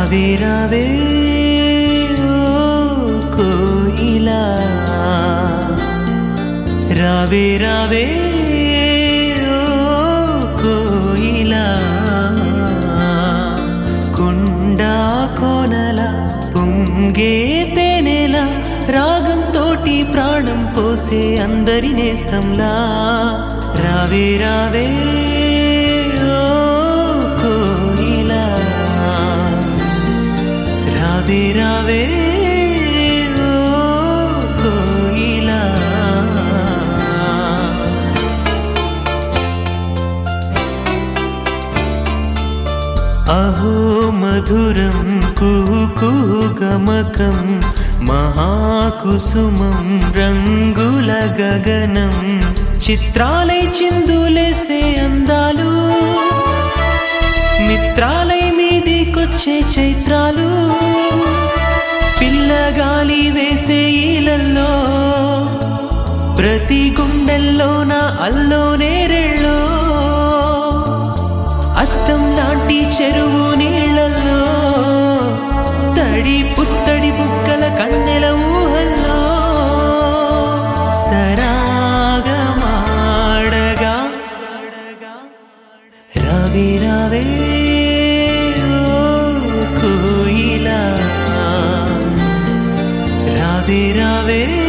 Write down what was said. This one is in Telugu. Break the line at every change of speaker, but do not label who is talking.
రావే రావే ఓ కోయిలా రావే రావే ఓ కోయిలా కొండా కోనల పొంగే తేనెల రాగం తోటి ప్రాణం పోసే అందరి నేస్తంలా రావే రావే ఓ కోయిలా రావే రావే ఓ కోయిలా అహో మధురం కుహు గమకం మహాకుసుమం రంగుల గగనం చిత్రాలై చిందులేసే అందాలు మిత్రాలై మీదికొచ్చే చైత్రాలు పిల్లగాలి వేసే ఈలల్లో ప్రతి గుండెల్లోన అల్లో నేరెళ్ళో అద్దం లాంటి చెరువు నీళ్ళల్లో తడి పుత్తడి బుక్కల కన్నెల ఊహల్లో సరాగమాడగా రావే రావే ఓ కోయిలా రావే రావే